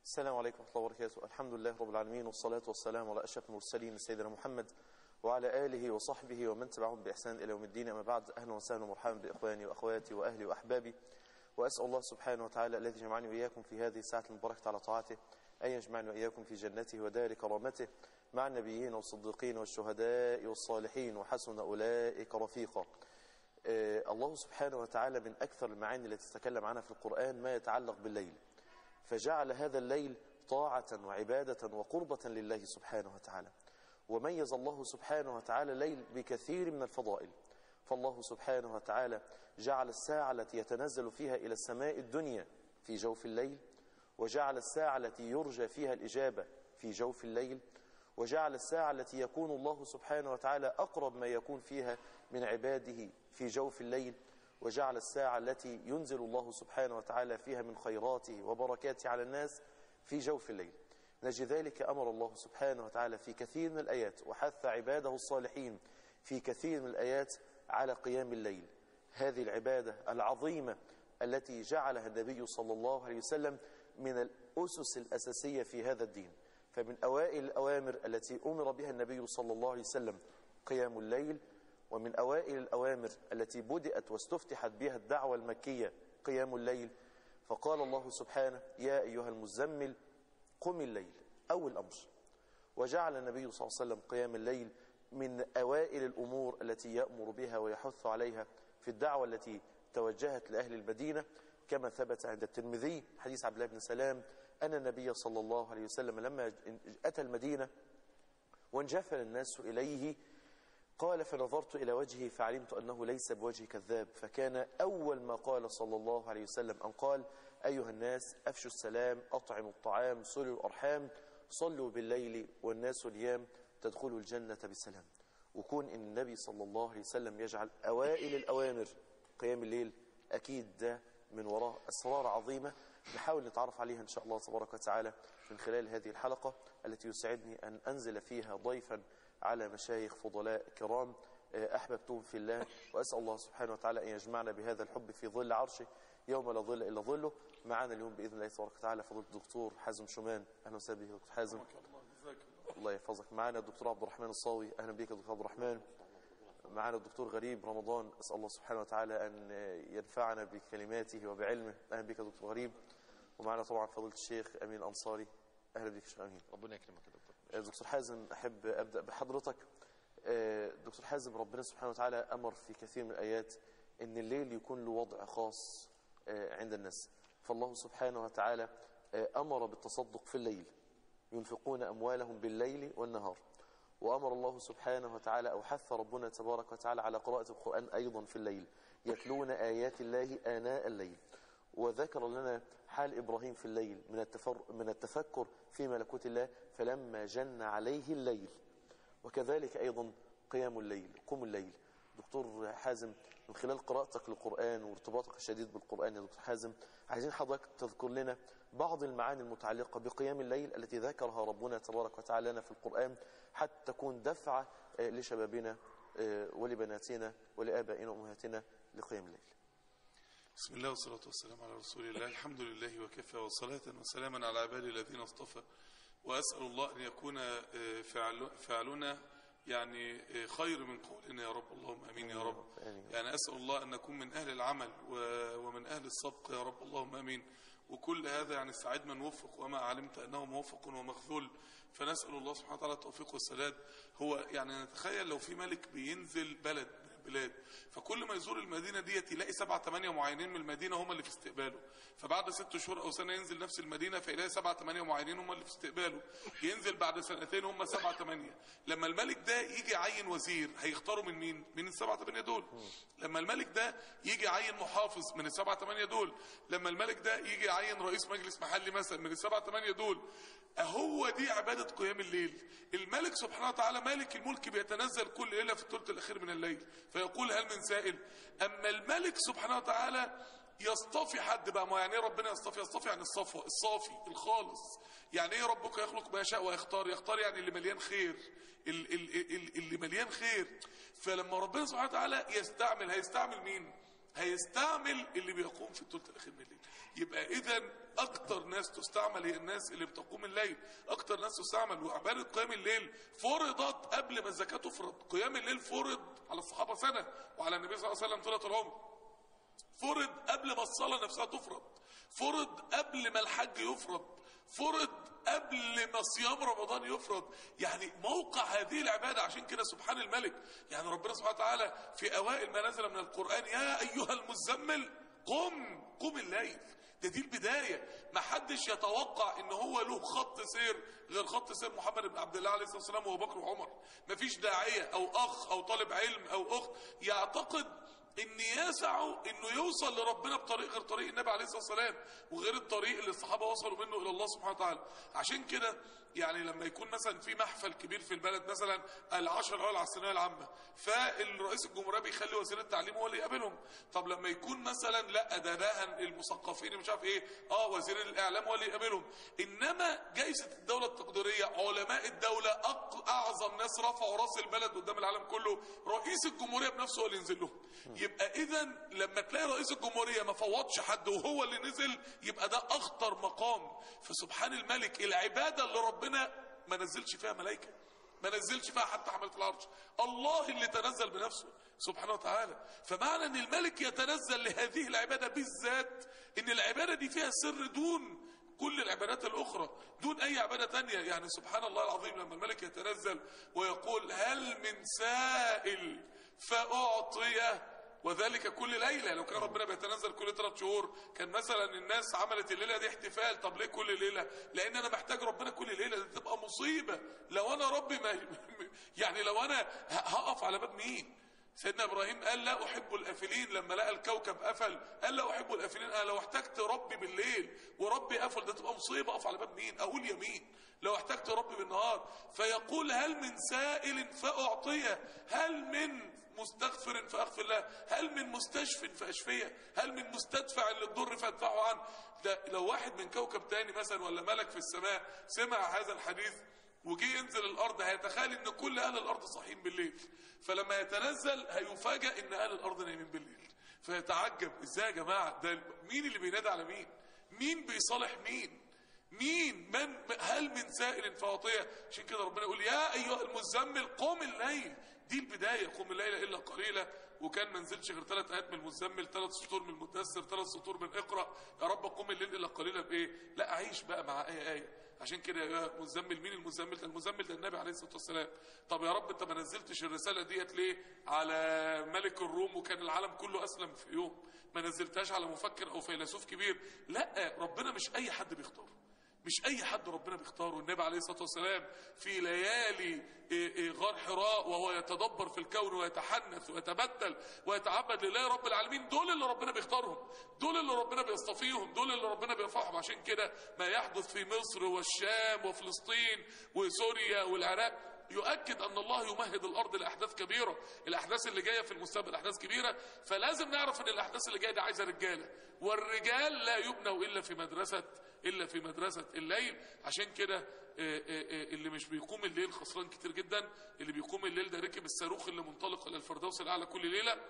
السلام عليكم ورحمة الله وبركاته الحمد لله رب العالمين والصلاة والسلام على أشرف المرسلين سيدنا محمد وعلى آله وصحبه ومن تبعهم بإحسان إلى يوم الدين أما بعد أهلا وسهلا ومرحبا بإخواني وأخواتي وأهلي وأحبابي وأسأل الله سبحانه وتعالى الذي جمعني وإياكم في هذه الساعة المباركة على طاعته أن يجمعني وإياكم في جنته ودار كرامته مع النبيين والصديقين والشهداء والصالحين وحسن أولئك رفيقا آه الله سبحانه وتعالى من أكثر المعاني التي تتكلم عنها في القرآن ما يتعلق بالليل فجعل هذا الليل طاعة وعبادة وقربة لله سبحانه وتعالى وميز الله سبحانه وتعالى الليل بكثير من الفضائل فالله سبحانه وتعالى جعل الساعة التي يتنزل فيها إلى السماء الدنيا في جوف الليل وجعل الساعة التي يرجى فيها الإجابة في جوف الليل وجعل الساعة التي يكون الله سبحانه وتعالى أقرب ما يكون فيها من عباده في جوف الليل وجعل الساعة التي ينزل الله سبحانه وتعالى فيها من خيراته وبركاته على الناس في جوف الليل نجي ذلك أمر الله سبحانه وتعالى في كثير من الآيات وحث عباده الصالحين في كثير من الآيات على قيام الليل هذه العبادة العظيمة التي جعلها النبي صلى الله عليه وسلم من الأسس الأساسية في هذا الدين فمن أوائل الأوامر التي أمر بها النبي صلى الله عليه وسلم قيام الليل ومن أوائل الأوامر التي بدأت واستفتحت بها الدعوة المكية قيام الليل فقال الله سبحانه يا أيها المزمل قم الليل أول أمر وجعل النبي صلى الله عليه وسلم قيام الليل من أوائل الأمور التي يأمر بها ويحث عليها في الدعوة التي توجهت لأهل المدينة كما ثبت عند الترمذي حديث عبد الله بن سلام أن النبي صلى الله عليه وسلم لما أتى المدينة وانجفل الناس إليه قال فنظرت إلى وجهه فعلمت أنه ليس بوجه كذاب فكان أول ما قال صلى الله عليه وسلم أن قال أيها الناس أفشوا السلام أطعموا الطعام صلوا الأرحام صلوا بالليل والناس نيام تدخلوا الجنة بسلام وكون إن النبي صلى الله عليه وسلم يجعل أوائل الأوامر قيام الليل أكيد ده من وراء أسرار عظيمة نحاول نتعرف عليها إن شاء الله تبارك وتعالى من خلال هذه الحلقة التي يسعدني أن أنزل فيها ضيفا على مشايخ فضلاء كرام أحببتهم في الله وأسأل الله سبحانه وتعالى أن يجمعنا بهذا الحب في ظل عرشه يوم لا ظل إلا ظله معنا اليوم بإذن الله تبارك وتعالى فضيلة الدكتور حازم شومان أهلا وسهلا بك دكتور حازم الله يحفظك معنا الدكتور عبد الرحمن الصاوي أهلا بك دكتور عبد الرحمن معنا الدكتور غريب رمضان أسأل الله سبحانه وتعالى أن ينفعنا بكلماته وبعلمه أهلا بك دكتور غريب ومعنا طبعا فضيلة الشيخ أمين أنصاري أهلا بك شيخ أمين ربنا يكرمك يا دكتور دكتور حازم أحب أبدأ بحضرتك دكتور حازم ربنا سبحانه وتعالى أمر في كثير من الآيات أن الليل يكون له وضع خاص عند الناس فالله سبحانه وتعالى أمر بالتصدق في الليل ينفقون أموالهم بالليل والنهار وأمر الله سبحانه وتعالى أو حث ربنا تبارك وتعالى على قراءة القرآن أيضا في الليل يتلون آيات الله آناء الليل وذكر لنا حال إبراهيم في الليل من, التفر من التفكر في ملكوت الله فلما جن عليه الليل وكذلك أيضا قيام الليل قم الليل دكتور حازم من خلال قراءتك للقرآن وارتباطك الشديد بالقرآن يا دكتور حازم عايزين حضرتك تذكر لنا بعض المعاني المتعلقة بقيام الليل التي ذكرها ربنا تبارك وتعالى لنا في القرآن حتى تكون دفعة لشبابنا ولبناتنا ولآبائنا وأمهاتنا لقيام الليل بسم الله والصلاة والسلام على رسول الله الحمد لله وكفى وصلاة وسلاما على عباده الذين اصطفى وأسأل الله أن يكون فعل فعلنا يعني خير من قولنا يا رب اللهم امين يا رب يعني اسال الله ان نكون من اهل العمل ومن اهل الصدق يا رب اللهم امين وكل هذا يعني سعيد من وفق وما علمت انه موفق ومخذول فنسال الله سبحانه وتعالى التوفيق والسداد هو يعني نتخيل لو في ملك بينزل بلد من البلاد فكل ما يزور المدينه ديت يلاقي سبعة ثمانية معينين من المدينه هم اللي في استقباله فبعد ست شهور او سنه ينزل نفس المدينه فيلاقي سبعة ثمانية معينين هم اللي في استقباله ينزل بعد سنتين هم سبعة ثمانية لما الملك ده يجي يعين وزير هيختاروا من مين من السبعة ثمانية دول لما الملك ده يجي يعين محافظ من السبعة ثمانية دول لما الملك ده يجي يعين رئيس مجلس محلي مثلا من السبعة ثمانية دول هو دي عبادة قيام الليل الملك سبحانه وتعالى مالك الملك بيتنزل كل ليلة في الثلث الأخير من الليل فيقول هل من سائل أما الملك سبحانه وتعالى يصطفي حد بقى ما يعني ايه ربنا يصطفي يصطفي يعني الصفوة الصافي الخالص يعني ايه ربك يخلق ما يشاء ويختار يختار يعني اللي مليان خير اللي مليان خير فلما ربنا سبحانه وتعالى يستعمل هيستعمل مين هيستعمل اللي بيقوم في الثلث الاخير من الليل يبقى اذا اكتر ناس تستعمل هي الناس اللي بتقوم الليل اكتر ناس تستعمل وعباده قيام الليل فرضت قبل ما الزكاه تفرض قيام الليل فرض على الصحابه سنه وعلى النبي صلى الله عليه وسلم طول العمر فرض قبل ما الصلاة نفسها تفرض فرض قبل ما الحج يفرض فرض قبل ما صيام رمضان يفرض يعني موقع هذه العبادة عشان كده سبحان الملك يعني ربنا سبحانه وتعالى في أوائل ما نزل من القرآن يا أيها المزمل قم قم الليل ده دي البداية ما حدش يتوقع ان هو له خط سير غير خط سير محمد بن عبد الله عليه الصلاة والسلام وابو بكر وعمر ما فيش داعية او اخ او طالب علم او اخت يعتقد ان يسعه انه يوصل لربنا بطريق غير طريق النبي عليه الصلاه والسلام وغير الطريق اللي الصحابه وصلوا منه الى الله سبحانه وتعالى عشان كده يعني لما يكون مثلا في محفل كبير في البلد مثلا العشر الاول على الثانويه العامه فالرئيس الجمهوريه بيخلي وزير التعليم هو اللي يقابلهم طب لما يكون مثلا لا ده ده المثقفين مش عارف ايه اه وزير الاعلام هو اللي يقابلهم انما جائزه الدوله التقديريه علماء الدوله أق- اعظم ناس رفعوا راس البلد قدام العالم كله رئيس الجمهوريه بنفسه هو اللي ينزل لهم يبقى اذا لما تلاقي رئيس الجمهوريه ما فوضش حد وهو اللي نزل يبقى ده اخطر مقام فسبحان الملك العباده اللي ربنا ما نزلش فيها ملائكه ما نزلش فيها حتى حملة العرش الله اللي تنزل بنفسه سبحانه وتعالى فمعنى ان الملك يتنزل لهذه العبادة بالذات ان العبادة دي فيها سر دون كل العبادات الأخرى دون أي عبادة تانية يعني سبحان الله العظيم لما الملك يتنزل ويقول هل من سائل فأعطيه وذلك كل ليلة لو كان ربنا بيتنزل كل ثلاث شهور كان مثلا الناس عملت الليلة دي احتفال طب ليه كل ليلة لان انا محتاج ربنا كل ليلة دي تبقى مصيبة لو انا ربي ما يعني لو انا ه- هقف على باب مين سيدنا ابراهيم قال لا احب الافلين لما لقى الكوكب قفل قال لا احب الافلين انا لو احتجت ربي بالليل وربي قفل ده تبقى مصيبه اقف على باب مين اقول يمين لو احتجت ربي بالنهار فيقول هل من سائل فاعطيه هل من مستغفر فاغفر له هل من مستشف فاشفيه هل من مستدفع للضر فادفعه عنه ده لو واحد من كوكب تاني مثلا ولا ملك في السماء سمع هذا الحديث وجي ينزل الارض هيتخيل ان كل اهل الارض صاحيين بالليل فلما يتنزل هيفاجئ ان اهل الارض نايمين بالليل فيتعجب ازاي يا جماعه ده مين اللي بينادي على مين مين بيصالح مين مين من هل من سائل فاطيه عشان كده ربنا يقول يا ايها المزمل قم الليل دي البدايه قم الليل الا قليلا وكان ما نزلش غير ثلاث ايات من المزمل ثلاث سطور من المدثر ثلاث سطور من اقرا يا رب قم الليل الا قليلا بايه لا اعيش بقى مع ايه ايه عشان كده يا مزمل مين المزمل ده المزمل ده النبي عليه الصلاه والسلام طب يا رب انت ما نزلتش الرساله ديت ليه على ملك الروم وكان العالم كله اسلم في يوم ما نزلتهاش على مفكر او فيلسوف كبير لا ربنا مش اي حد بيختاره مش اي حد ربنا بيختاره النبي عليه الصلاه والسلام في ليالي إيه إيه غار حراء وهو يتدبر في الكون ويتحنث ويتبتل ويتعبد لله رب العالمين دول اللي ربنا بيختارهم دول اللي ربنا بيصطفيهم دول اللي ربنا بيرفعهم عشان كده ما يحدث في مصر والشام وفلسطين وسوريا والعراق يؤكد ان الله يمهد الارض لاحداث كبيره الاحداث اللي جايه في المستقبل احداث كبيره فلازم نعرف ان الاحداث اللي جايه دي عايزه رجاله والرجال لا يبنوا الا في مدرسه الا في مدرسه الليل عشان كده آه، آه، آه، اللي مش بيقوم الليل خسران كتير جدا اللي بيقوم الليل ده ركب الصاروخ اللي منطلق الى الفردوس الاعلى كل ليله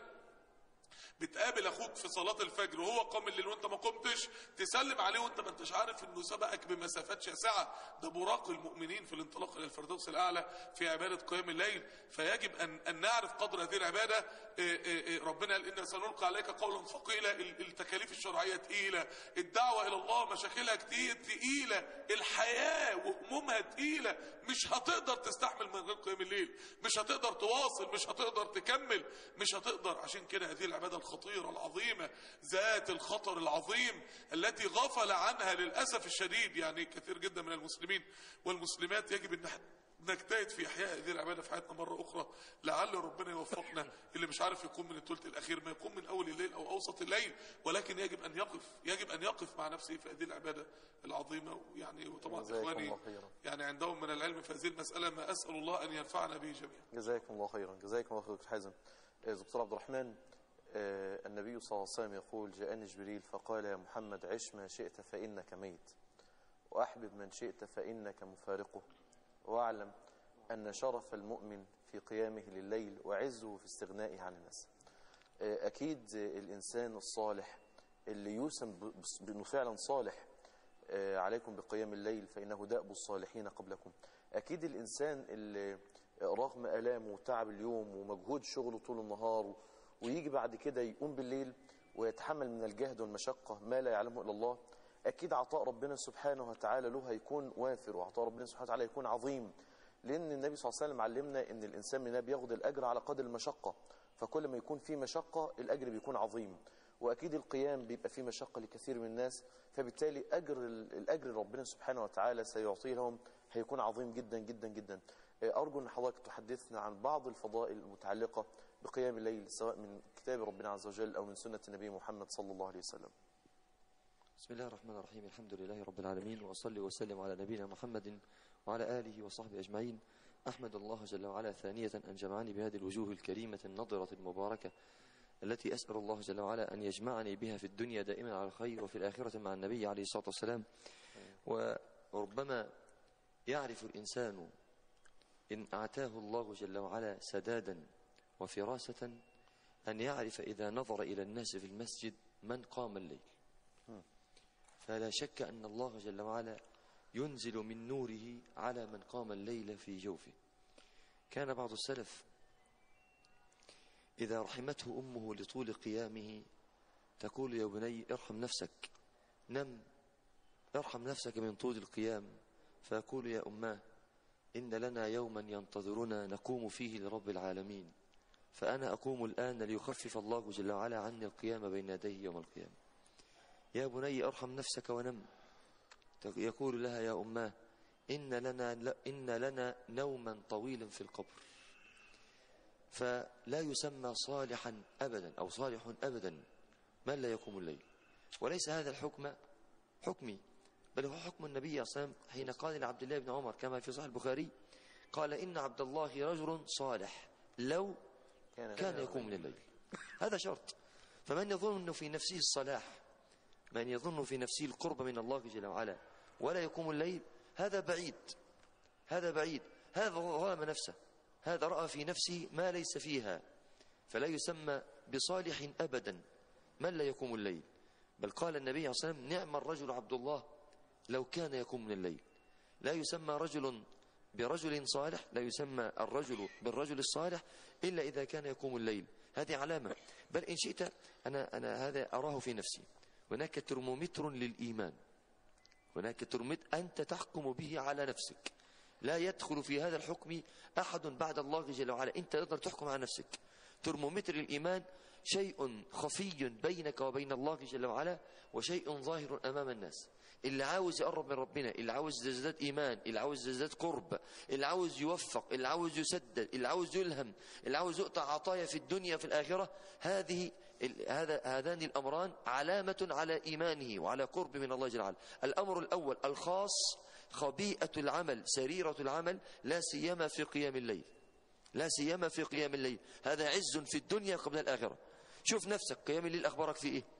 بتقابل اخوك في صلاة الفجر وهو قام الليل وانت ما قمتش تسلم عليه وانت ما انتش عارف انه سبقك بمسافات شاسعة ده براق المؤمنين في الانطلاق الى الفردوس الاعلى في عبادة قيام الليل فيجب ان, أن نعرف قدر هذه العبادة إيه إيه إيه ربنا قال ان سنلقى عليك قولا ثقيلا ال- التكاليف الشرعية تقيلة الدعوة الى الله مشاكلها كتير تقيلة الحياة وهمومها تقيلة مش هتقدر تستحمل من غير قيام الليل مش هتقدر تواصل مش هتقدر تكمل مش هتقدر عشان كده هذه العبادة الخطيرة العظيمة ذات الخطر العظيم التي غفل عنها للأسف الشديد يعني كثير جدا من المسلمين والمسلمات يجب ان احنا نجتهد في احياء هذه العباده في حياتنا مره اخرى لعل ربنا يوفقنا اللي مش عارف يقوم من الثلث الاخير ما يقوم من اول الليل او اوسط الليل ولكن يجب ان يقف يجب ان يقف مع نفسه في هذه العباده العظيمه ويعني وطبعا جزاكم اخواني الله خيرا. يعني عندهم من العلم في هذه المساله ما اسال الله ان ينفعنا به جميعا جزاكم الله خيرا جزاكم الله خيرا دكتور حازم آه، دكتور عبد الرحمن آه، النبي صلى الله عليه وسلم يقول جاءني جبريل فقال يا محمد عش ما شئت فإنك ميت وأحبب من شئت فإنك مفارقه واعلم أن شرف المؤمن في قيامه لليل وعزه في استغنائه عن الناس آه، أكيد آه، الإنسان الصالح اللي يوسم ب- بس- بأنه فعلا صالح آه، عليكم بقيام الليل فإنه دأب الصالحين قبلكم أكيد الإنسان اللي رغم آلامه وتعب اليوم ومجهود شغله طول النهار و- ويجي بعد كده يقوم بالليل ويتحمل من الجهد والمشقة ما لا يعلمه إلا الله أكيد عطاء ربنا سبحانه وتعالى له هيكون وافر وعطاء ربنا سبحانه وتعالى هيكون عظيم لأن النبي صلى الله عليه وسلم علمنا أن الإنسان مننا بياخد الأجر على قدر المشقة فكل ما يكون في مشقة الأجر بيكون عظيم وأكيد القيام بيبقى فيه مشقة لكثير من الناس فبالتالي أجر الأجر ربنا سبحانه وتعالى سيعطيه لهم هيكون عظيم جدا جدا جدا أرجو أن حضرتك تحدثنا عن بعض الفضائل المتعلقة بقيام الليل سواء من كتاب ربنا عز وجل أو من سنة النبي محمد صلى الله عليه وسلم بسم الله الرحمن الرحيم الحمد لله رب العالمين وأصلي وسلم على نبينا محمد وعلى آله وصحبه أجمعين أحمد الله جل وعلا ثانية أن جمعني بهذه الوجوه الكريمة النضرة المباركة التي أسأل الله جل وعلا أن يجمعني بها في الدنيا دائما على الخير وفي الآخرة مع النبي عليه الصلاة والسلام وربما يعرف الإنسان إن أعتاه الله جل وعلا سدادا وفراسة أن يعرف إذا نظر إلى الناس في المسجد من قام الليل فلا شك أن الله جل وعلا ينزل من نوره على من قام الليل في جوفه كان بعض السلف إذا رحمته أمه لطول قيامه تقول يا بني ارحم نفسك نم ارحم نفسك من طول القيام فيقول يا أماه إن لنا يوما ينتظرنا نقوم فيه لرب العالمين فأنا أقوم الآن ليخفف الله جل وعلا عني القيام بين يديه يوم القيامة يا بني ارحم نفسك ونم يقول لها يا أماه إن لنا, إن لنا نوما طويلا في القبر فلا يسمى صالحا أبدا أو صالح أبدا من لا يقوم الليل وليس هذا الحكم حكمي بل هو حكم النبي صلى الله عليه وسلم حين قال لعبد الله بن عمر كما في صحيح البخاري قال إن عبد الله رجل صالح لو كان يقوم من الليل هذا شرط فمن يظن في نفسه الصلاح من يظن في نفسه القرب من الله جل وعلا ولا يقوم الليل هذا بعيد هذا بعيد هذا ظلم نفسه هذا رأى في نفسه ما ليس فيها فلا يسمى بصالح أبدا من لا يقوم الليل بل قال النبي صلى الله عليه وسلم نعم الرجل عبد الله لو كان يقوم من الليل لا يسمى رجل برجل صالح لا يسمى الرجل بالرجل الصالح إلا إذا كان يقوم الليل هذه علامة بل إن شئت أنا, أنا هذا أراه في نفسي هناك ترمومتر للإيمان هناك ترمومتر أنت تحكم به على نفسك لا يدخل في هذا الحكم أحد بعد الله جل وعلا أنت تقدر تحكم على نفسك ترمومتر الإيمان شيء خفي بينك وبين الله جل وعلا وشيء ظاهر أمام الناس اللي عاوز يقرب من ربنا اللي عاوز يزداد إيمان اللي عاوز يزداد قرب اللي عاوز يوفق اللي عاوز يسدد اللي عاوز يلهم اللي عاوز يقطع عطايا في الدنيا في الآخرة هذه هذا هذان الأمران علامة على إيمانه وعلى قرب من الله جل وعلا الأمر الأول الخاص خبيئة العمل سريرة العمل لا سيما في قيام الليل لا سيما في قيام الليل هذا عز في الدنيا قبل الآخرة شوف نفسك قيام الليل أخبارك في إيه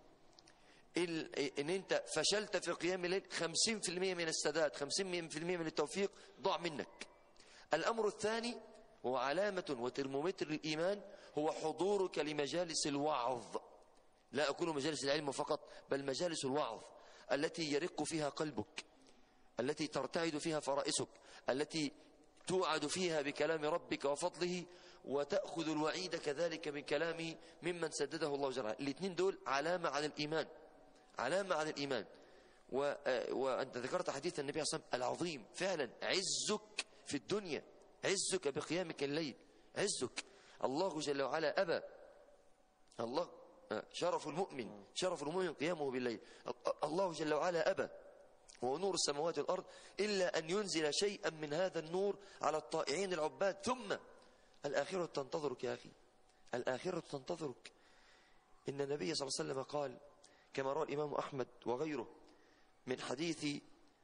ان انت فشلت في قيام الليل 50% من السداد 50% من التوفيق ضاع منك الامر الثاني هو علامة وترمومتر الإيمان هو حضورك لمجالس الوعظ لا أقول مجالس العلم فقط بل مجالس الوعظ التي يرق فيها قلبك التي ترتعد فيها فرائسك التي توعد فيها بكلام ربك وفضله وتأخذ الوعيد كذلك من كلامه ممن سدده الله جل وعلا الاثنين دول علامة على الإيمان علامة على الإيمان و... وأنت ذكرت حديث النبي صلى الله عليه وسلم العظيم فعلا عزك في الدنيا عزك بقيامك الليل عزك الله جل وعلا أبى الله شرف المؤمن شرف المؤمن قيامه بالليل الله جل وعلا أبى ونور السماوات والأرض إلا أن ينزل شيئا من هذا النور على الطائعين العباد ثم الآخرة تنتظرك يا أخي الآخرة تنتظرك إن النبي صلى الله عليه وسلم قال كما روى الإمام أحمد وغيره من حديث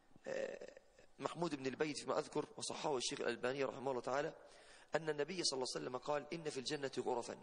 محمود بن البيت فيما أذكر وصححه الشيخ الألباني رحمه الله تعالى أن النبي صلى الله عليه وسلم قال إن في الجنة غرفا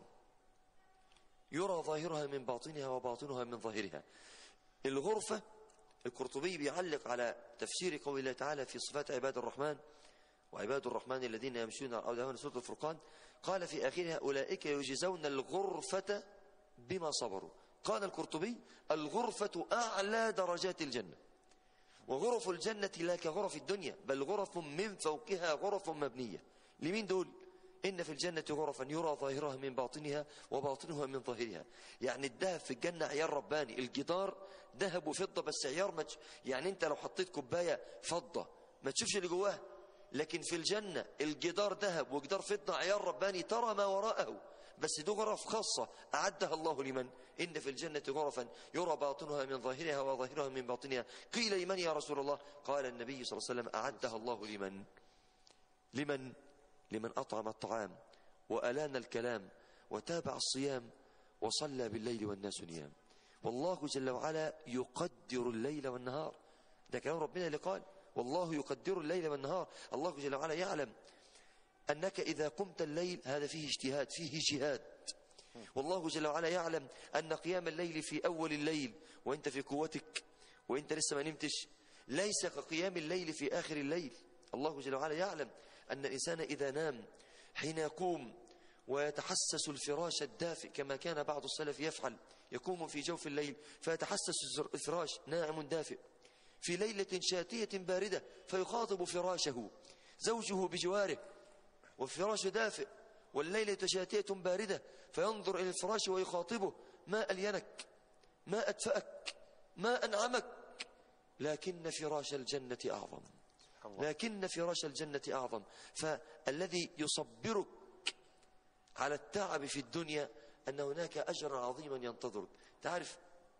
يرى ظاهرها من باطنها وباطنها من ظاهرها الغرفة القرطبي بيعلق على تفسير قول الله تعالى في صفات عباد الرحمن وعباد الرحمن الذين يمشون على الأرض سورة الفرقان قال في آخرها أولئك يجزون الغرفة بما صبروا قال القرطبي الغرفة أعلى درجات الجنة وغرف الجنة لا كغرف الدنيا بل غرف من فوقها غرف مبنية لمين دول؟ إن في الجنة غرفا يرى ظاهرها من باطنها وباطنها من ظاهرها يعني الذهب في الجنة عيار رباني الجدار ذهب وفضة بس عيار مج... يعني أنت لو حطيت كوباية فضة ما تشوفش اللي جواها لكن في الجنة الجدار ذهب وجدار فضة عيار رباني ترى ما وراءه بس دي غرف خاصة أعدها الله لمن إن في الجنة غرفا يرى باطنها من ظاهرها وظاهرها من باطنها قيل لمن يا رسول الله قال النبي صلى الله عليه وسلم أعدها الله لمن لمن لمن أطعم الطعام وألان الكلام وتابع الصيام وصلى بالليل والناس نيام والله جل وعلا يقدر الليل والنهار ده كلام ربنا اللي قال والله يقدر الليل والنهار الله جل وعلا يعلم أنك إذا قمت الليل هذا فيه اجتهاد فيه جهاد والله جل وعلا يعلم أن قيام الليل في أول الليل وأنت في قوتك وأنت لسه ما نمتش ليس كقيام الليل في آخر الليل الله جل وعلا يعلم أن الإنسان إذا نام حين يقوم ويتحسس الفراش الدافئ كما كان بعض السلف يفعل يقوم في جوف الليل فيتحسس الفراش ناعم دافئ في ليلة شاتية باردة فيخاطب فراشه زوجه بجواره والفراش دافئ والليلة شاتية باردة فينظر إلى الفراش ويخاطبه ما ألينك ما أدفأك ما أنعمك لكن فراش الجنة أعظم لكن فراش الجنة أعظم فالذي يصبرك على التعب في الدنيا أن هناك أجرا عظيما ينتظرك تعرف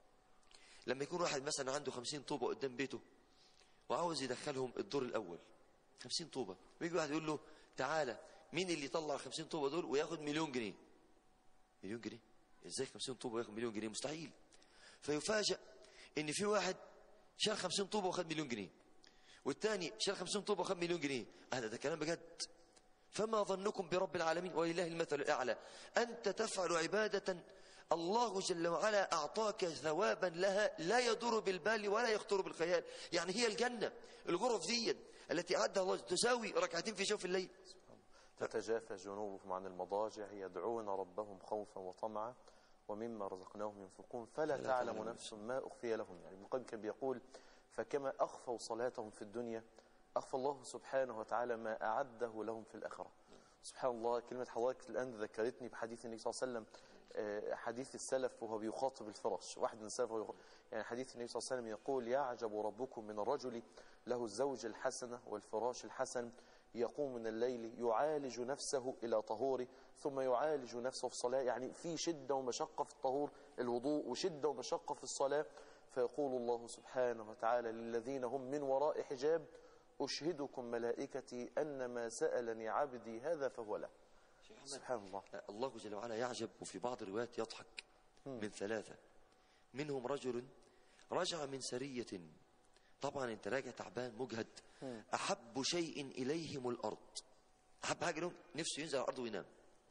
لما يكون واحد مثلا عنده خمسين طوبة قدام بيته وعاوز يدخلهم الدور الأول خمسين طوبة ويجي واحد يقول له تعالى مين اللي يطلع الخمسين طوبة دول وياخد مليون جنيه مليون جنيه ازاي خمسين طوبة وياخد مليون جنيه مستحيل فيفاجأ ان في واحد شال خمسين طوبة وخد مليون جنيه والتاني شال خمسين طوبة وخد مليون جنيه هذا ده كلام بجد فما ظنكم برب العالمين ولله المثل الأعلى أنت تفعل عبادة الله جل وعلا أعطاك ثوابا لها لا يدور بالبال ولا يخطر بالخيال يعني هي الجنة الغرف دي التي أعدها الله تساوي ركعتين في جوف الليل تتجافى جنوبهم عن المضاجع يدعون ربهم خوفا وطمعا ومما رزقناهم ينفقون فلا فلا تعلم تعلم نفس ما أخفي لهم يعني ابن القيم كان بيقول فكما أخفوا صلاتهم في الدنيا أخفى الله سبحانه وتعالى ما أعده لهم في الآخرة سبحان الله كلمة حضرتك الآن ذكرتني بحديث النبي صلى الله عليه وسلم آه، حديث السلف وهو بيخاطب الفراش واحد من السلف وهو يخاطب يعني حديث النبي صلى الله عليه وسلم يقول يعجب ربكم من الرجل له الزوج الحسنة والفراش الحسن يقوم من الليل يعالج نفسه إلى طهوره ثم يعالج نفسه في الصلاة يعني في شدة ومشقة في الطهور الوضوء وشدة ومشقة في الصلاة فيقول الله سبحانه وتعالى للذين هم من وراء حجاب أشهدكم ملائكتي أن ما سألني عبدي هذا فهو له سبحان الله الله جل وعلا يعجب وفي بعض الروايات يضحك من ثلاثة منهم رجل رجع من سرية طبعا انت راجع تعبان مجهد أحب شيء إليهم الأرض أحب حاجة لهم نفسه ينزل على الأرض وينام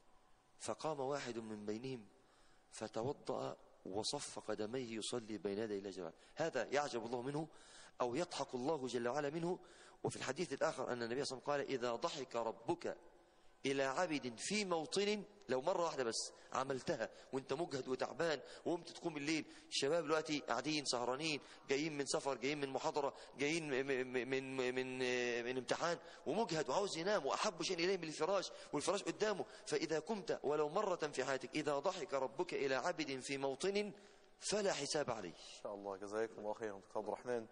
فقام واحد من بينهم فتوضأ وصف قدميه يصلي بين يدي الله جل وعلا هذا يعجب الله منه أو يضحك الله جل وعلا منه وفي الحديث الآخر أن النبي صلى الله عليه وسلم قال إذا ضحك ربك إلى عبد في موطن لو مرة واحدة بس عملتها وانت مجهد وتعبان وقمت تقوم الليل الشباب دلوقتي قاعدين سهرانين جايين من سفر جايين من محاضرة جايين م- م- من من من, من امتحان ومجهد وعاوز ينام وأحب شيء إليه من الفراش والفراش قدامه فإذا قمت ولو مرة في حياتك إذا ضحك ربك إلى عبد في موطن فلا حساب عليه إن شاء الله جزاكم الله خيرا دكتور عبد الرحمن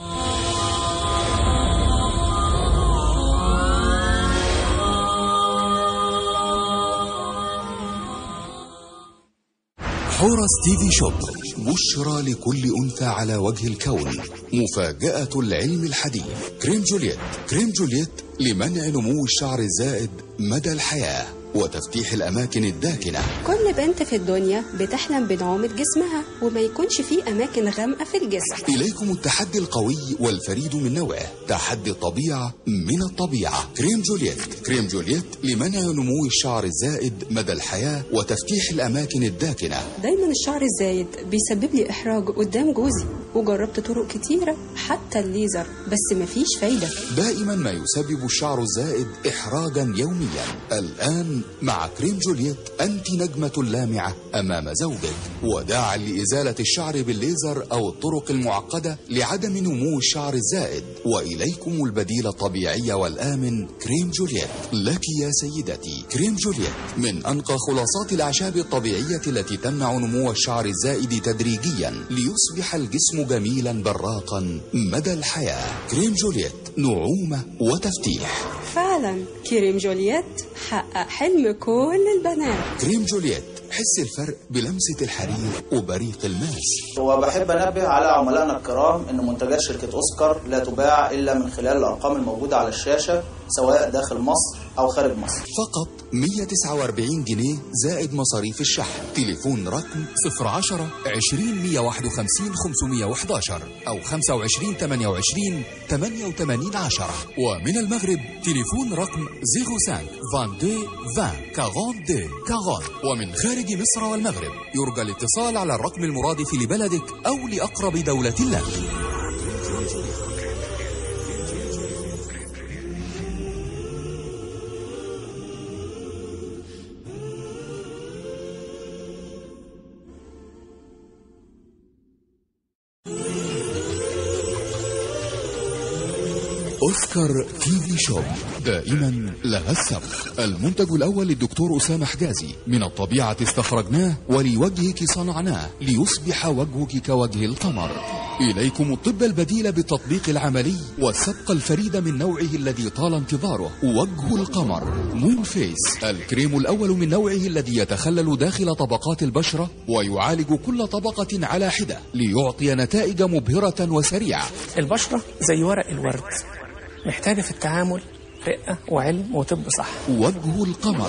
حورس تي في شوب بشرى لكل أنثى على وجه الكون مفاجأة العلم الحديث كريم جولييت كريم جولييت لمنع نمو الشعر الزائد مدى الحياة وتفتيح الأماكن الداكنة كل بنت في الدنيا بتحلم بنعومة جسمها وما يكونش فيه أماكن غامقة في الجسم إليكم التحدي القوي والفريد من نوعه تحدي الطبيعة من الطبيعة كريم جولييت كريم جولييت لمنع نمو الشعر الزائد مدى الحياة وتفتيح الأماكن الداكنة دايما الشعر الزايد بيسبب لي إحراج قدام جوزي وجربت طرق كتيرة حتى الليزر بس مفيش فايدة دائما ما يسبب الشعر الزائد إحراجا يوميا الآن مع كريم جولييت أنت نجمة لامعة أمام زوجك وداعا لإزالة الشعر بالليزر أو الطرق المعقدة لعدم نمو الشعر الزائد وإليكم البديل الطبيعي والآمن كريم جولييت لك يا سيدتي كريم جولييت من أنقى خلاصات الأعشاب الطبيعية التي تمنع نمو الشعر الزائد تدريجيا ليصبح الجسم جميلا براقا مدى الحياة كريم جولييت نعومة وتفتيح فعلا كريم جولييت حقق حلم كل البنات كريم جولييت حس الفرق بلمسة الحرير وبريق الماس وبحب انبه على عملائنا الكرام ان منتجات شركه اوسكار لا تباع الا من خلال الارقام الموجوده على الشاشه سواء داخل مصر او خارج مصر فقط 149 جنيه زائد مصاريف الشحن تليفون رقم 010 20 151 511 أو 25 28 88 10 ومن المغرب تليفون رقم 05 22 20 42 40 ومن خارج مصر والمغرب يرجى الاتصال على الرقم المرادف لبلدك أو لأقرب دولة لك أوسكار تي في شوب دائما لها السبق المنتج الأول للدكتور أسامة حجازي من الطبيعة استخرجناه ولوجهك صنعناه ليصبح وجهك كوجه القمر إليكم الطب البديل بالتطبيق العملي والسبق الفريد من نوعه الذي طال انتظاره وجه القمر مون فيس الكريم الأول من نوعه الذي يتخلل داخل طبقات البشرة ويعالج كل طبقة على حدة ليعطي نتائج مبهرة وسريعة البشرة زي ورق الورد محتاجة في التعامل رقة وعلم وطب صح وجه القمر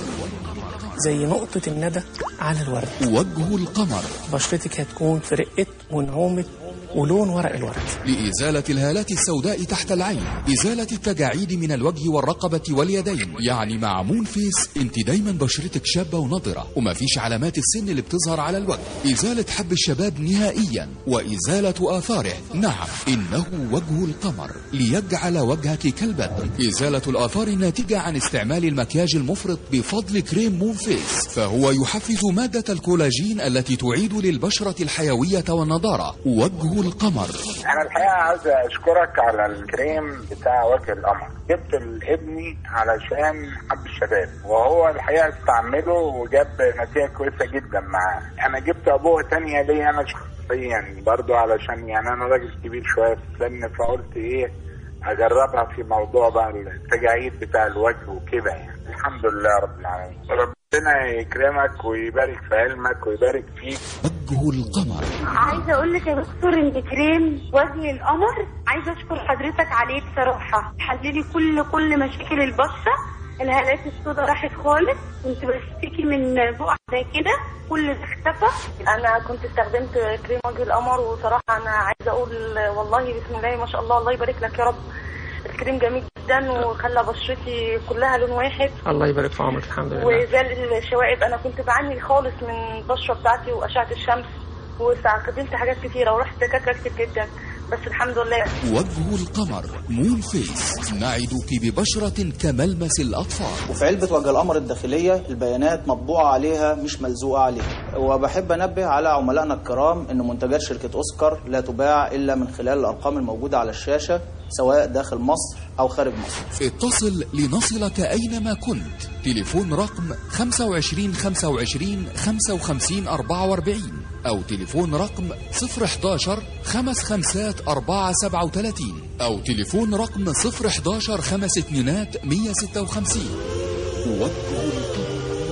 زي نقطة الندى على الورد وجه القمر بشرتك هتكون في رقة ونعومة ولون ورق الورد لإزالة الهالات السوداء تحت العين إزالة التجاعيد من الوجه والرقبة واليدين يعني مع مون فيس انت دايما بشرتك شابة ونضرة وما فيش علامات السن اللي بتظهر على الوجه إزالة حب الشباب نهائيا وإزالة آثاره نعم إنه وجه القمر ليجعل وجهك كالبدر إزالة الآثار الناتجة عن استعمال المكياج المفرط بفضل كريم مون فيس فهو يحفز مادة الكولاجين التي تعيد للبشرة الحيوية والنضارة وجه القمر انا الحقيقه عاوز اشكرك على الكريم بتاع وجه القمر جبت لابني علشان حب الشباب وهو الحقيقه استعمله وجاب نتيجه كويسه جدا معاه انا جبت ابوه تانية ليا انا شخصيا برضو علشان يعني انا راجل كبير شويه في السن فقلت ايه اجربها في موضوع بقى التجاعيد بتاع الوجه وكده يعني الحمد لله رب العالمين ربنا يكرمك ويبارك في علمك ويبارك فيك وجه القمر عايزه اقول لك يا دكتور ان كريم وجه القمر عايزه اشكر حضرتك عليه بصراحه حللي كل كل مشاكل البشره الهالات السوداء راحت خالص كنت بشتكي من بقع زي كده كل ده اختفى انا كنت استخدمت كريم وجه القمر وصراحه انا عايزه اقول والله بسم الله ما شاء الله الله يبارك لك يا رب الكريم جميل جدا وخلى بشرتي كلها لون واحد الله يبارك في عمرك الحمد لله وزال الشوائب انا كنت بعاني خالص من البشره بتاعتي واشعه الشمس واستخدمت حاجات كتيره ورحت دكاتره كتير جدا بس الحمد لله وجه القمر مون فيس نعدك ببشرة كملمس الأطفال وفي علبه وجه القمر الداخليه البيانات مطبوعه عليها مش ملزوقه عليها وبحب انبه على عملائنا الكرام ان منتجات شركه اوسكار لا تباع الا من خلال الارقام الموجوده على الشاشه سواء داخل مصر او خارج مصر اتصل لنصلك أينما كنت تليفون رقم 25 25 55 44 أو تليفون رقم 011 خمس خمسات 4 37 أو تليفون رقم 011 خمس اتنينات 156 وجه القمر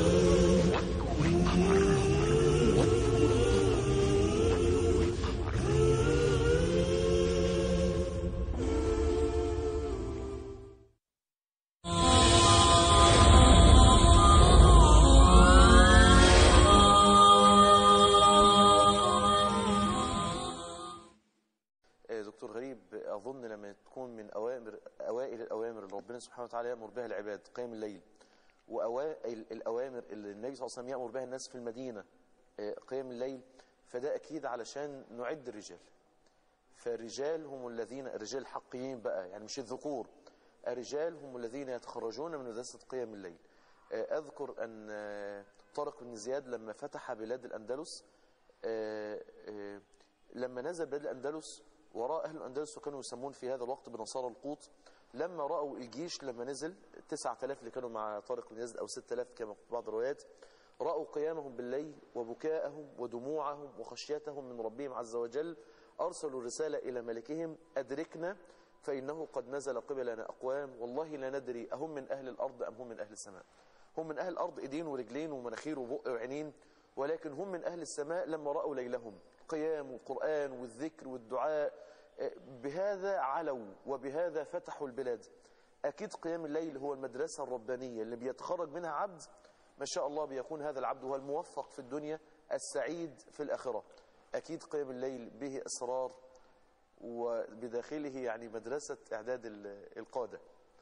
آه، دكتور غريب أظن لما تكون من أوامر أوائل الأوامر اللي ربنا سبحانه وتعالى يأمر بها العباد قيام الليل وأوائل الأوامر اللي النبي صلى الله عليه وسلم يأمر بها الناس في المدينة آه، قيام الليل فده أكيد علشان نعد الرجال فالرجال هم الذين الرجال الحقيين بقى يعني مش الذكور الرجال هم الذين يتخرجون من مدرسة قيام الليل آه، أذكر أن آه، طارق بن زياد لما فتح بلاد الأندلس آه، آه، لما نزل بلاد الأندلس وراء أهل الأندلس وكانوا يسمون في هذا الوقت بنصارى القوط لما رأوا الجيش لما نزل 9000 اللي كانوا مع طارق بن يزيد أو 6000 كما في بعض الروايات رأوا قيامهم بالليل وبكاءهم ودموعهم وخشيتهم من ربهم عز وجل أرسلوا رسالة إلى ملكهم أدركنا فإنه قد نزل قبلنا أقوام والله لا ندري أهم من أهل الأرض أم هم من أهل السماء هم من أهل الأرض إيدين ورجلين ومناخير وبق وعينين ولكن هم من أهل السماء لما رأوا ليلهم قيام والقرآن والذكر والدعاء آه، بهذا علوا وبهذا فتحوا البلاد أكيد قيام الليل هو المدرسة الربانية اللي بيتخرج منها عبد ما شاء الله بيكون هذا العبد هو الموفق في الدنيا السعيد في الآخرة أكيد قيام الليل به أسرار وبداخله يعني مدرسة إعداد ال- القادة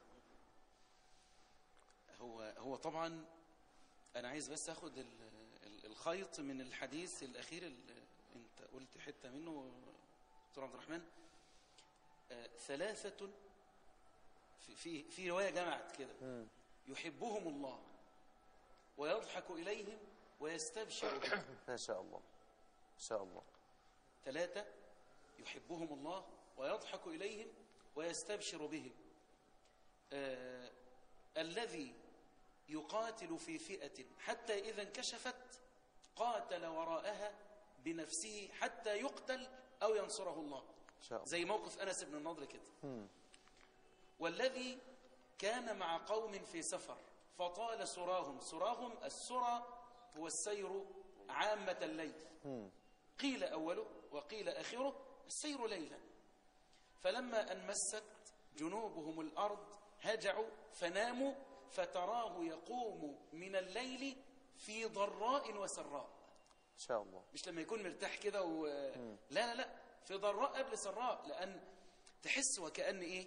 هو هو طبعا انا عايز بس اخد ال- ال- الخيط من الحديث الاخير اللي انت قلت حته منه دكتور عبد الرحمن آه، ثلاثه في في في روايه جمعت كده يحبهم الله ويضحك اليهم ويستبشر بهم ما شاء الله ما شاء الله ثلاثة يحبهم الله ويضحك إليهم ويستبشر بهم آه الذي يقاتل في فئة حتى إذا انكشفت قاتل وراءها بنفسه حتى يقتل أو ينصره الله ما شاء الله زي موقف أنس بن النضر كده والذي كان مع قوم في سفر فطال سراهم سراهم السرى هو السير عامة الليل قيل أوله وقيل آخره السير ليلا فلما أن مست جنوبهم الأرض هجعوا فناموا فتراه يقوم من الليل في ضراء وسراء ما شاء الله مش لما يكون مرتاح كده و... لا لا لا في ضراء قبل سراء لأن تحس وكأن إيه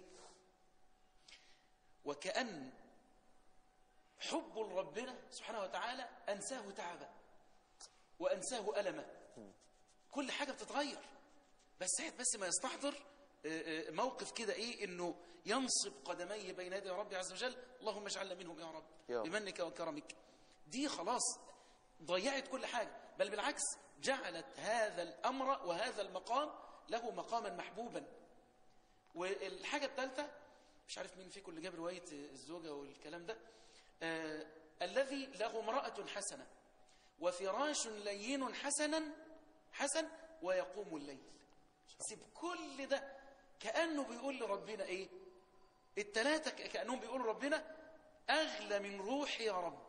وكأن حب ربنا سبحانه وتعالى أنساه تعبا وأنساه ألما كل حاجة بتتغير بس ساعة بس ما يستحضر آه، آه، موقف كده ايه انه ينصب قدميه بين يدي ربي عز وجل اللهم اجعلنا منهم يا رب يا رب. بمنك وكرمك دي خلاص ضيعت كل حاجة بل بالعكس جعلت هذا الأمر وهذا المقام له مقاما محبوبا والحاجة الثالثة مش عارف مين فيكم اللي جاب رواية الزوجة والكلام ده آه الذي له امرأة حسنة وفراش لين حسنا حسن ويقوم الليل سيب كل ده كأنه بيقول لربنا ايه التلاتة ك- كأنهم بيقولوا ربنا أغلى من روحي يا رب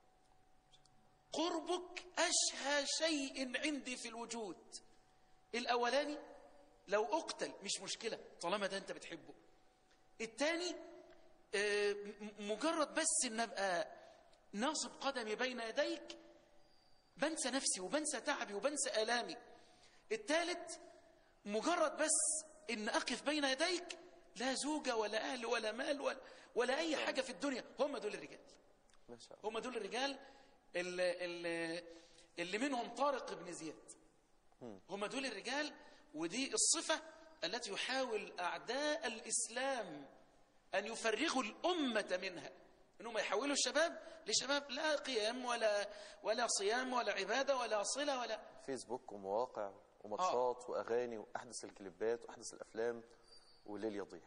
قربك أشهى شيء عندي في الوجود الأولاني لو أقتل مش مشكلة طالما ده أنت بتحبه الثاني آه، م- مجرد بس ان ابقى ناصب قدمي بين يديك بنسى نفسي وبنسى تعبي وبنسى آلامي الثالث مجرد بس ان اقف بين يديك لا زوجة ولا اهل ولا مال ولا, ولا اي حاجة في الدنيا هم دول الرجال ما شاء الله هم دول الرجال اللي, اللي, اللي منهم طارق بن زياد هم دول الرجال ودي الصفة التي يحاول أعداء الإسلام أن يفرغوا الأمة منها أنهم يحولوا الشباب لشباب لا قيام ولا ولا صيام ولا عبادة ولا صلة ولا فيسبوك ومواقع وماتشات واغاني واحدث الكليبات واحدث الافلام والليل يضيع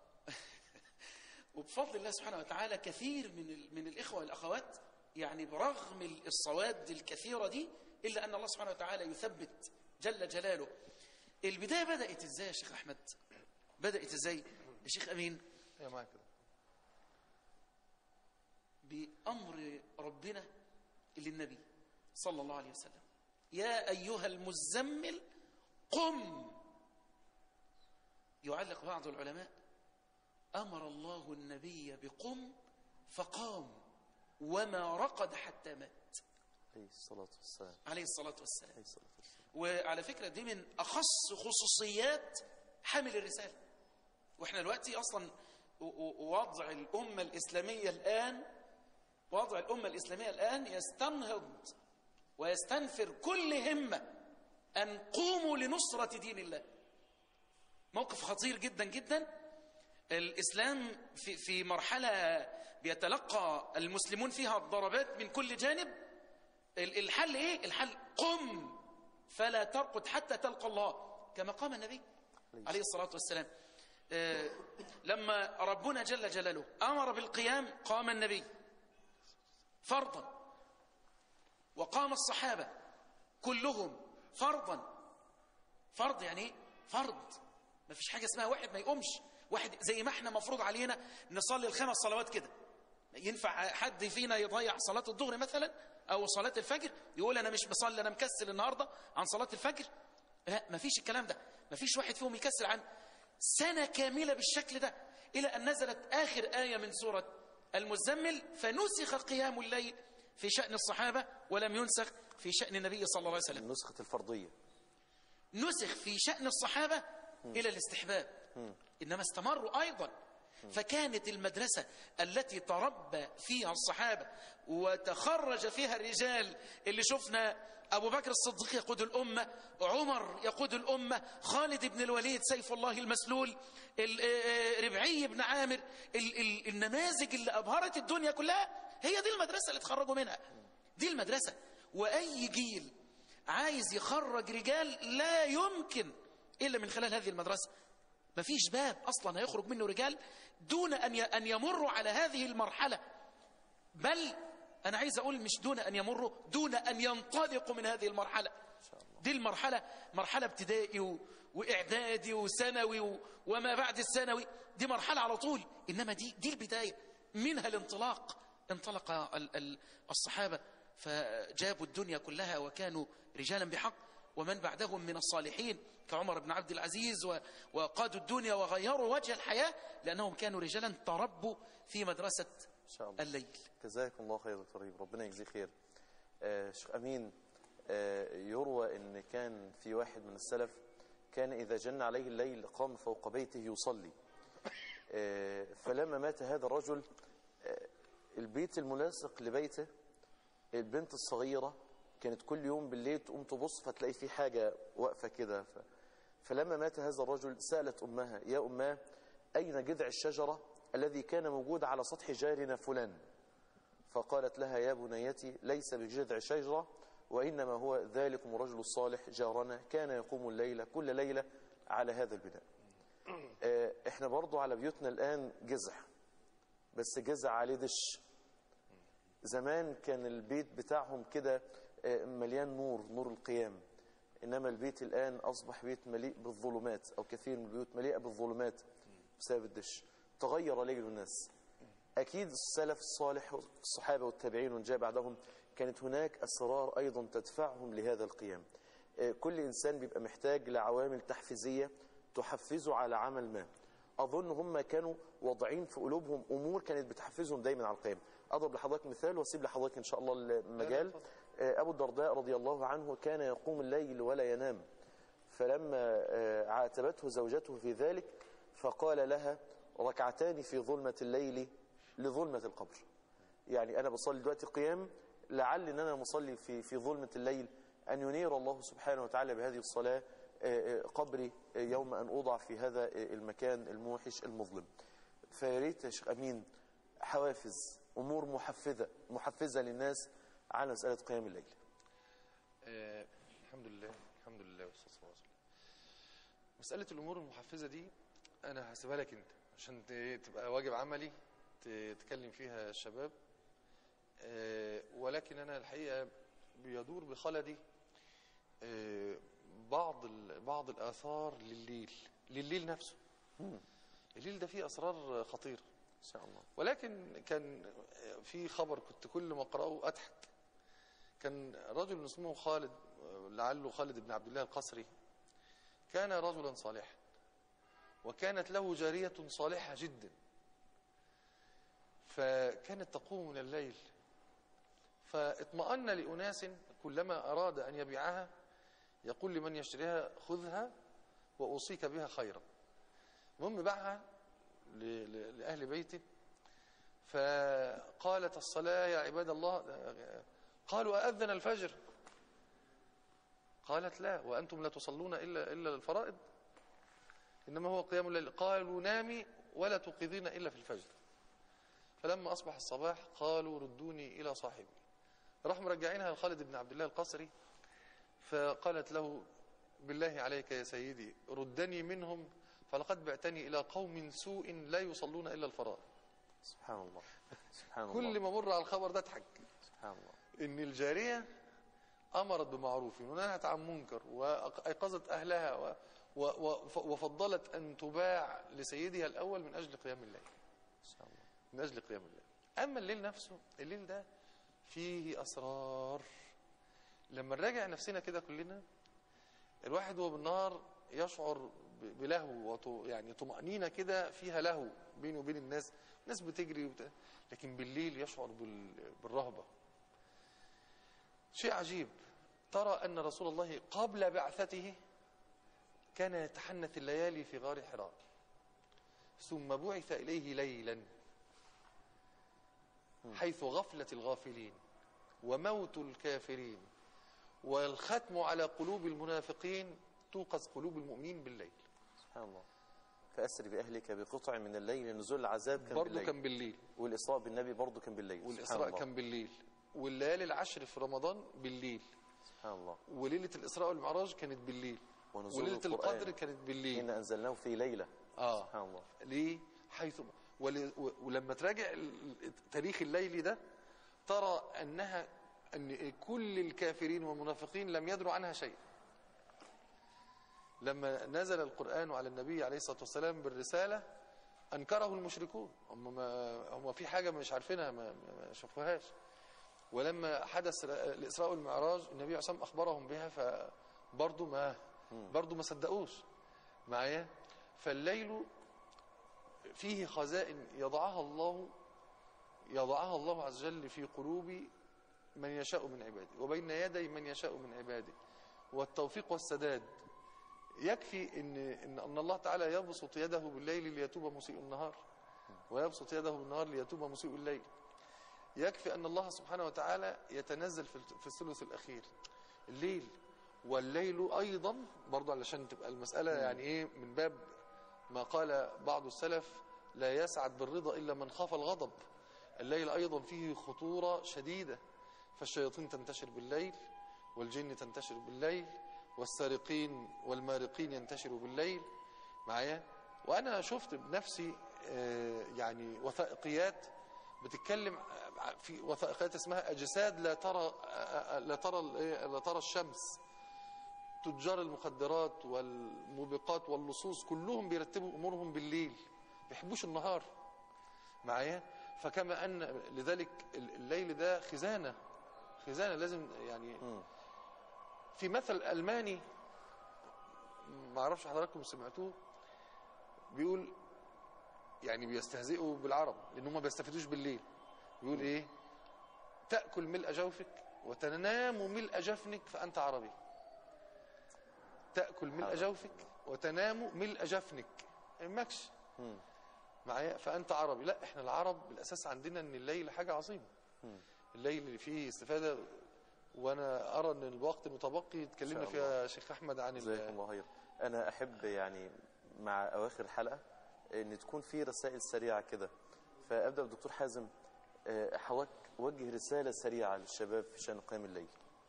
وبفضل الله سبحانه وتعالى كثير من ال- من الإخوة والأخوات يعني برغم ال- الصواد الكثيرة دي إلا أن الله سبحانه وتعالى يثبت جل جلاله البداية بدأت إزاي يا شيخ أحمد بدأت إزاي يا شيخ أمين ايوه معاك كده بأمر ربنا للنبي صلى الله عليه وسلم يا أيها المزمل قم يعلق بعض العلماء أمر الله النبي بقم فقام وما رقد حتى مات عليه الصلاه والسلام عليه الصلاة والسلام عليه الصلاه والسلام وعلى فكرة دي من أخص خصوصيات حامل الرسالة وإحنا دلوقتي أصلا و- و- وضع الأمة الإسلامية الآن وضع الأمة الإسلامية الآن يستنهض ويستنفر كل همة أن قوموا لنصرة دين الله موقف خطير جدا جدا الإسلام في, في مرحلة بيتلقى المسلمون فيها الضربات من كل جانب ال- الحل إيه؟ الحل قم فلا ترقد حتى تلقى الله كما قام النبي عليه الصلاة والسلام آه، لما ربنا جل جلاله أمر بالقيام قام النبي فرضا وقام الصحابة كلهم فرضا فرض يعني ايه فرض ما فيش حاجة اسمها واحد ما يقومش واحد زي ما احنا مفروض علينا نصلي الخمس صلوات كده ينفع حد فينا يضيع صلاة الظهر مثلا أو صلاة الفجر يقول أنا مش بصلي أنا مكسل النهاردة عن صلاة الفجر لا ما فيش الكلام ده ما فيش واحد فيهم يكسل عن سنة كاملة بالشكل ده إلى أن نزلت آخر آية من سورة المزمل فنسخ قيام الليل في شأن الصحابة ولم ينسخ في شأن النبي صلى الله عليه وسلم نسخة الفرضية نسخ في شأن الصحابة إلى الاستحباب إنما استمروا أيضا فكانت المدرسة التي تربى فيها الصحابة وتخرج فيها الرجال اللي شفنا أبو بكر الصديق يقود الأمة عمر يقود الأمة خالد بن الوليد سيف الله المسلول ال- آه، ربعي بن عامر ال- ال- النماذج اللي أبهرت الدنيا كلها هي دي المدرسة اللي تخرجوا منها دي المدرسة وأي جيل عايز يخرج رجال لا يمكن إلا من خلال هذه المدرسة مفيش باب أصلا هيخرج منه رجال دون أن ي- أن يمروا على هذه المرحلة بل أنا عايز أقول مش دون أن يمروا دون أن ينطلقوا من هذه المرحلة دي المرحلة مرحلة ابتدائي و... وإعدادي وثانوي و... وما بعد الثانوي دي مرحلة على طول إنما دي دي البداية منها الانطلاق انطلق ال... ال... الصحابة فجابوا الدنيا كلها وكانوا رجالا بحق ومن بعدهم من الصالحين كعمر بن عبد العزيز و... وقادوا الدنيا وغيروا وجه الحياة لأنهم كانوا رجالا تربوا في مدرسة إن شاء الله الليل جزاكم الله خير دكتور إبراهيم ربنا يجزيه خير آه شيخ أمين آه يروى أن كان في واحد من السلف كان إذا جن عليه الليل قام فوق بيته يصلي آه فلما مات هذا الرجل آه البيت الملاصق لبيته البنت الصغيرة كانت كل يوم بالليل تقوم تبص فتلاقي في حاجة واقفة كده ف... فلما مات هذا الرجل سألت أمها يا أماه أين جذع الشجرة الذي كان موجود على سطح جارنا فلان فقالت لها يا بنيتي ليس بجذع شجرة وإنما هو ذلكم الرجل الصالح جارنا كان يقوم الليلة كل ليلة على هذا البناء آه، احنا برضو على بيوتنا الآن جذع بس جذع عليه دش زمان كان البيت بتاعهم كده آه، مليان نور نور القيام إنما البيت الآن أصبح بيت مليء بالظلمات أو كثير من البيوت مليئة بالظلمات بسبب الدش تغير ليل الناس أكيد السلف الصالح الصحابة والتابعين ومن جاء بعدهم كانت هناك أسرار أيضا تدفعهم لهذا القيام آه، كل إنسان بيبقى محتاج لعوامل تحفيزية تحفزه على عمل ما أظن هم كانوا واضعين في قلوبهم أمور كانت بتحفزهم دايما على القيام أضرب لحضرتك مثال وأسيب لحضرتك إن شاء الله المجال آه، أبو الدرداء رضي الله عنه كان يقوم الليل ولا ينام فلما آه، عاتبته زوجته في ذلك فقال لها ركعتان في ظلمة الليل لظلمة القبر يعني أنا بصلي دلوقتي قيام لعل أن أنا مصلي في في ظلمة الليل أن ينير الله سبحانه وتعالى بهذه الصلاة آه، آه، قبري آه، يوم أن أوضع في هذا آه، المكان الموحش المظلم فياريت يا شيخ أمين حوافز أمور محفزة محفزة للناس على مسألة قيام الليل آه، الحمد لله الحمد لله والصلاة والسلام على رسول الله. مسألة الأمور المحفزة دي أنا هسيبها لك أنت عشان ت- تبقى واجب عملي ت- تكلم فيها الشباب آه، ولكن أنا الحقيقة بيدور بخلدي آه، بعض ال- بعض الآثار لليل لليل نفسه الليل ده فيه أسرار خطيرة إن شاء الله ولكن كان في خبر كنت كل ما أقرأه أضحك كان رجل اسمه خالد لعله خالد بن عبد الله القصري كان رجلا صالحا وكانت له جارية صالحة جدا فكانت تقوم من الليل فاطمأن لأناس كلما أراد أن يبيعها يقول لمن يشتريها خذها وأوصيك بها خيرا المهم باعها ل- ل- لأهل بيته فقالت الصلاة يا عباد الله قالوا أذن الفجر قالت لا وأنتم لا تصلون إلا إلا الفرائض إنما هو قيام الليل قالوا نامي ولا توقظين إلا في الفجر فلما أصبح الصباح قالوا ردوني إلى صاحبي راح مرجعينها لخالد بن عبد الله القصري فقالت له بالله عليك يا سيدي ردني منهم فلقد بعتني إلى قوم سوء لا يصلون إلا الفرائض سبحان الله سبحان كل الله ما مر على الخبر ده اضحك سبحان الله ان الجاريه امرت بمعروف ونهت عن منكر وايقظت اهلها و و و وفضلت ان تباع لسيدها الاول من اجل قيام الليل إن شاء الله من اجل قيام الليل اما الليل نفسه الليل ده فيه اسرار لما نراجع نفسنا كده كلنا الواحد وهو بالنهار يشعر ب- بلهو وط- يعني طمأنينة كده فيها لهو بينه وبين الناس الناس بتجري وبت... لكن بالليل يشعر بال... بالرهبة شيء عجيب ترى أن رسول الله قبل بعثته كان يتحنث الليالي في غار حراء ثم بعث إليه ليلا حيث غفلة الغافلين وموت الكافرين والختم على قلوب المنافقين توقظ قلوب المؤمنين بالليل سبحان الله فأسر بأهلك بقطع من الليل نزول العذاب كان برضه بالليل كان بالليل والإسراء بالنبي برضه كان بالليل سبحان والإسراء الله. كان بالليل والليالي العشر في رمضان بالليل سبحان الله وليلة الإسراء والمعراج كانت بالليل ونزول وليلة القرآن. القدر كانت بالليل إن أنزلناه في ليلة آه. سبحان الله ليه حيث ول... و- ولما تراجع ال- التاريخ الليلي ده ترى أنها أن كل الكافرين والمنافقين لم يدروا عنها شيء لما نزل القرآن على النبي عليه الصلاة والسلام بالرسالة أنكره المشركون هم, ما هم في حاجة مش عارفينها ما, ما شافوهاش ولما حدث الإسراء والمعراج النبي عليه الصلاة والسلام أخبرهم بها فبرضه ما برضه ما صدقوش معايا فالليل فيه خزائن يضعها الله يضعها الله عز وجل في قلوب من يشاء من عباده وبين يدي من يشاء من عباده والتوفيق والسداد يكفي ان ان ان الله تعالى يبسط يده بالليل ليتوب مسيء النهار ويبسط يده بالنهار ليتوب مسيء الليل يكفي ان الله سبحانه وتعالى يتنزل في في الثلث الاخير الليل والليل ايضا برضه علشان تبقى المساله يعني ايه من باب ما قال بعض السلف لا يسعد بالرضا الا من خاف الغضب الليل ايضا فيه خطوره شديده فالشياطين تنتشر بالليل والجن تنتشر بالليل والسارقين والمارقين ينتشروا بالليل معايا وانا شفت بنفسي آه، يعني وثائقيات بتتكلم في وثائقيات اسمها اجساد لا ترى آه، لا ترى الإيه؟ لا ترى الشمس تجار المخدرات والموبقات واللصوص كلهم بيرتبوا امورهم بالليل ما بيحبوش النهار معايا فكما ان لذلك الليل ده خزانه خزانه لازم يعني في مثل الماني ما اعرفش حضراتكم سمعتوه بيقول يعني بيستهزئوا بالعرب لان هم ما بيستفيدوش بالليل بيقول ايه تاكل ملء جوفك وتنام ملء جفنك فانت عربي تاكل ملء جوفك وتنام ملء جفنك ما يهمكش معايا فانت عربي لا احنا العرب بالاساس عندنا ان الليل حاجه عظيمه الليل اللي فيه استفاده وانا ارى ان الوقت متبقي اتكلمنا شاء فيها شيخ احمد عن ال- جزاكم الله خير انا احب يعني مع اواخر الحلقه ان تكون في رسائل سريعه كده فابدا بالدكتور حازم آه، حضرتك وجه رساله سريعه للشباب في شان قيام الليل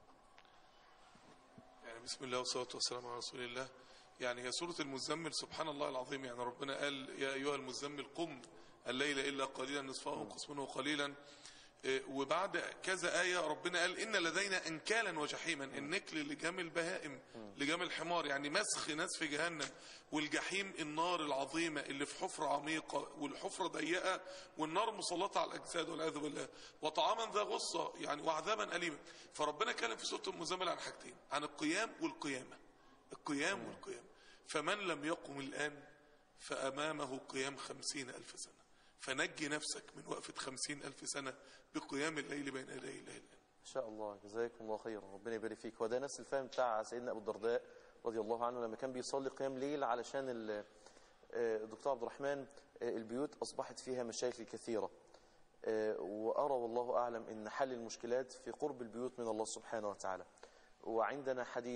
يعني بسم الله والصلاة والسلام على رسول الله يعني هي سورة المزمل سبحان الله العظيم يعني ربنا قال يا أيها المزمل قم الليل إلا قليلا نصفه انقص منه قليلا إيه، وبعد كذا آية ربنا قال إن لدينا أنكالا وجحيما النكل لجام البهائم لجام الحمار يعني مسخ ناس في جهنم والجحيم النار العظيمة اللي في حفرة عميقة والحفرة ضيقة والنار مسلطة على الأجساد والعياذ بالله وطعاما ذا غصة يعني وعذابا أليما فربنا كلم في سورة المزمل عن حاجتين عن القيام والقيامة القيام والقيامة فمن لم يقم الآن فأمامه قيام خمسين ألف سنة فنجي نفسك من وقفة خمسين ألف سنة بقيام الليل بين يدي الله الآن ما شاء الله جزاكم الله خيرا ربنا يبارك فيك وده نفس الفهم بتاع سيدنا ابو الدرداء رضي الله عنه لما كان بيصلي قيام ليل علشان ال- آه، الدكتور عبد الرحمن آه، البيوت اصبحت فيها مشاكل كثيره آه، وارى والله اعلم ان حل المشكلات في قرب البيوت من الله سبحانه وتعالى وعندنا حديث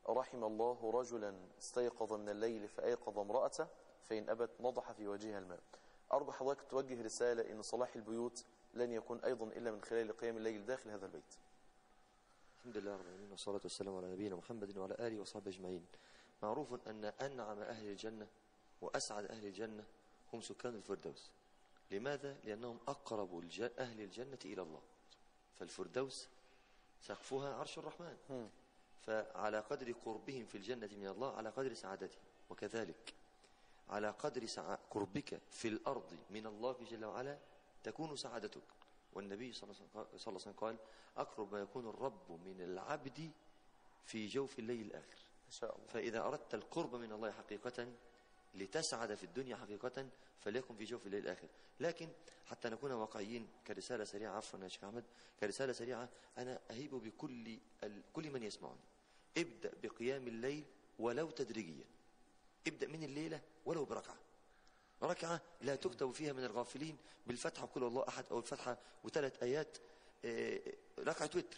رحم الله رجلا استيقظ من الليل فأيقظ امرأته فإن أبت نضح في وجهها الماء أرجو حضرتك توجه رسالة إن صلاح البيوت لن يكون أيضا إلا من خلال قيام الليل داخل هذا البيت الحمد لله رب العالمين والصلاة والسلام على نبينا محمد وعلى آله وصحبه أجمعين معروف أن أنعم أهل الجنة وأسعد أهل الجنة هم سكان الفردوس لماذا؟ لأنهم أقرب الج... أهل الجنة إلى الله فالفردوس سقفها عرش الرحمن فعلى قدر قربهم في الجنة من الله على قدر سعادتهم وكذلك على قدر سع... قربك في الأرض من الله جل وعلا تكون سعادتك والنبي صلى الله عليه وسلم قال أقرب ما يكون الرب من العبد في جوف الليل الآخر إن شاء الله فإذا أردت القرب من الله حقيقة لتسعد في الدنيا حقيقة فليكن في جوف الليل الآخر لكن حتى نكون واقعيين كرسالة سريعة عفوا يا شيخ أحمد كرسالة سريعة أنا أهيب بكل ال... كل من يسمعني ابدأ بقيام الليل ولو تدريجيا ابدأ من الليلة ولو بركعة ركعة لا تكتب فيها من الغافلين بالفتحة وكل الله أحد أو الفتحة وثلاث آيات آه، ركعة وتر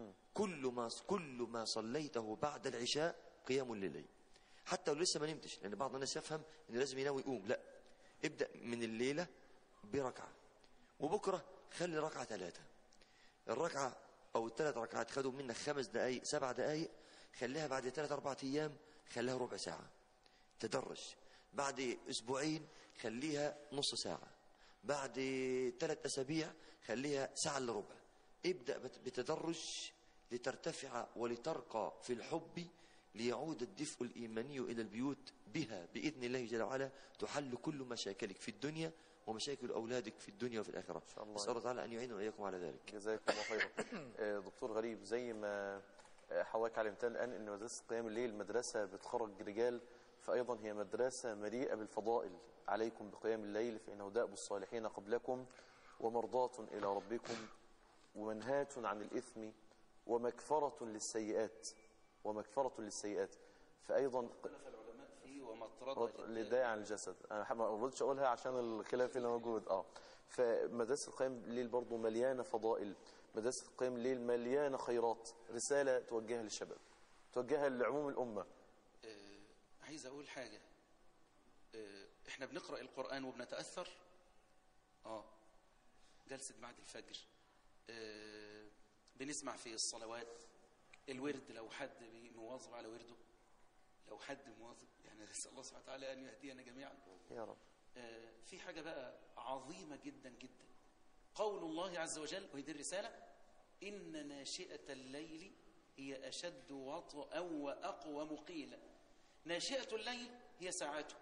كل ما كل ما صليته بعد العشاء قيام الليل حتى لو لسه ما نمتش لأن بعض الناس يفهم إن لازم ينام ويقوم لا ابدأ من الليلة بركعة وبكرة خلي ركعة ثلاثة الركعة أو الثلاث ركعات خدوا منك خمس دقايق سبع دقايق خليها بعد ثلاث أربعة أيام خليها ربع ساعة تدرج بعد أسبوعين خليها نص ساعة بعد ثلاث أسابيع خليها ساعة إلا ربع ابدأ بت- بتدرج لترتفع ولترقى في الحب ليعود الدفء الإيماني إلى البيوت بها بإذن الله جل وعلا تحل كل مشاكلك في الدنيا ومشاكل أولادك في الدنيا وفي الآخرة إن شاء الله. نسأل الله تعالى أن يعيننا وإياكم على ذلك جزاكم الله خيرا آه، دكتور غريب زي ما آه، حضرتك علمتنا الآن أن مدرسة قيام الليل مدرسة بتخرج رجال فأيضا هي مدرسة مليئة بالفضائل عليكم بقيام الليل فإنه دأب الصالحين قبلكم ومرضاة إلى ربكم ومنهاة عن الإثم ومكفرة للسيئات ومكفرة للسيئات فأيضا اختلف العلماء فيه رد ومطردة لداعي عن الجسد انا ما رضيتش اقولها عشان الخلاف اللي موجود اه فمدرسه قيام الليل برضو مليانه فضائل مدرسه قيام الليل مليانه خيرات رساله توجهها للشباب توجهها لعموم الامه آه، عايز اقول حاجة آه، احنا بنقرأ القرآن وبنتأثر اه جلسة بعد الفجر آه، بنسمع في الصلوات الورد لو حد بي- مواظب على ورده لو حد مواظب يعني نسأل الله سبحانه وتعالى أن يهدينا جميعا يا رب آه، في حاجة بقى عظيمة جدا جدا قول الله عز وجل وهي دي الرسالة إن ناشئة الليل هي أشد وطئا وأقوم قيلا ناشئة الليل هي ساعاته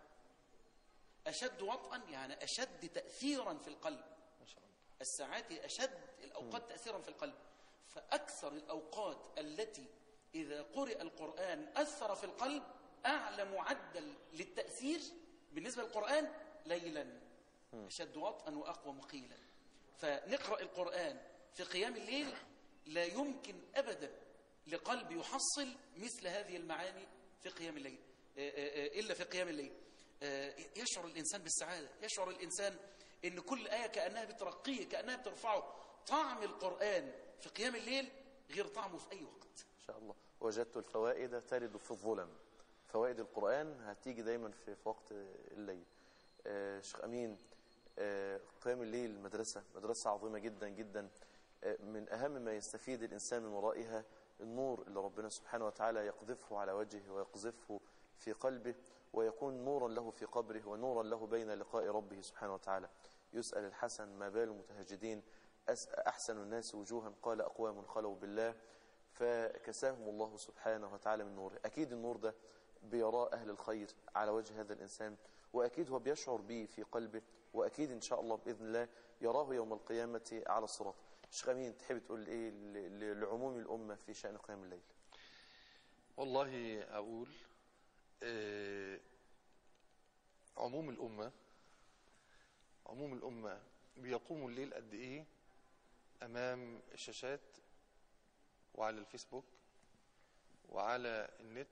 أشد وطئا يعني أشد تأثيرا في القلب الساعات هي أشد الأوقات تأثيرا في القلب فأكثر الأوقات التي إذا قرئ القرآن أثر في القلب أعلى معدل للتأثير بالنسبة للقرآن ليلا أشد وطئا وأقوى قيلا فنقرأ القرآن في قيام الليل لا يمكن أبدا لقلب يحصل مثل هذه المعاني في قيام الليل آه، آه، آه، إلا في قيام الليل آه، يشعر الإنسان بالسعادة يشعر الإنسان إن كل آية كأنها بترقيه كأنها بترفعه طعم القرآن في قيام الليل غير طعمه في أي وقت ان شاء الله وجدت الفوائد ترد في الظلم فوائد القران هتيجي دايما في في وقت الليل آه، شيخ امين آه، قيام الليل مدرسه مدرسه عظيمه جدا جدا آه، من اهم ما يستفيد الانسان من ورائها النور اللي ربنا سبحانه وتعالى يقذفه على وجهه ويقذفه في قلبه ويكون نورا له في قبره ونورا له بين لقاء ربه سبحانه وتعالى يسأل الحسن ما بال المتهجدين أس- أحسن الناس وجوها قال أقوام خلوا بالله فكساهم الله سبحانه وتعالى من نوره أكيد النور ده بيراه أهل الخير على وجه هذا الإنسان وأكيد هو بيشعر به في قلبه وأكيد إن شاء الله بإذن الله يراه يوم القيامة على الصراط شيخ أمين تحب تقول إيه ل- ل- لعموم الأمة في شأن قيام الليل والله أقول آه، عموم الأمة عموم الأمة بيقوموا الليل قد إيه أمام الشاشات وعلى الفيسبوك وعلى النت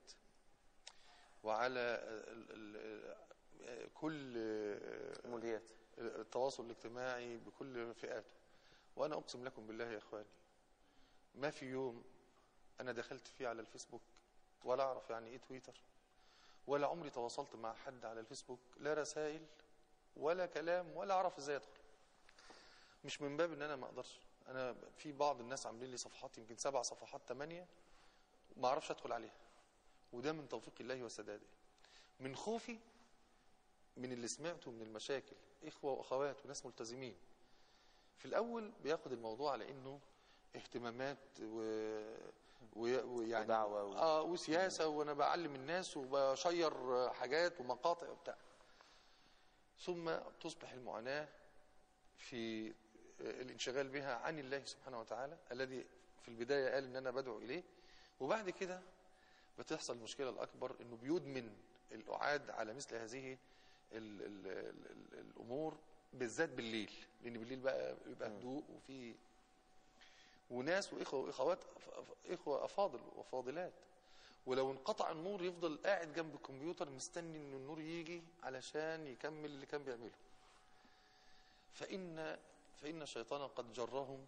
وعلى ال- ال- ال- كل ملهيات التواصل الاجتماعي بكل فئاته وأنا أقسم لكم بالله يا إخواني ما في يوم أنا دخلت فيه على الفيسبوك ولا اعرف يعني ايه تويتر ولا عمري تواصلت مع حد على الفيسبوك لا رسائل ولا كلام ولا اعرف ازاي ادخل مش من باب ان انا ما اقدرش انا في بعض الناس عاملين لي صفحات يمكن سبع صفحات ثمانيه ما اعرفش ادخل عليها وده من توفيق الله وسداده من خوفي من اللي سمعته من المشاكل اخوه واخوات وناس ملتزمين في الاول بياخد الموضوع على انه اهتمامات و... و... ويعني ودعوة و- اه وسياسه وانا بعلم الناس وبشير حاجات ومقاطع وبتاع ثم تصبح المعاناه في الانشغال بها عن الله سبحانه وتعالى الذي في البدايه قال ان انا بدعو اليه وبعد كده بتحصل المشكله الاكبر انه بيدمن الاعاد على مثل هذه ال ال ال ال الامور بالذات بالليل لان بالليل بقى بيبقى هدوء وفي وناس واخوه واخوات أف- اخوه افاضل وفاضلات ولو انقطع النور يفضل قاعد جنب الكمبيوتر مستني ان النور يجي علشان يكمل اللي كان بيعمله فإن فإن الشيطان قد جرهم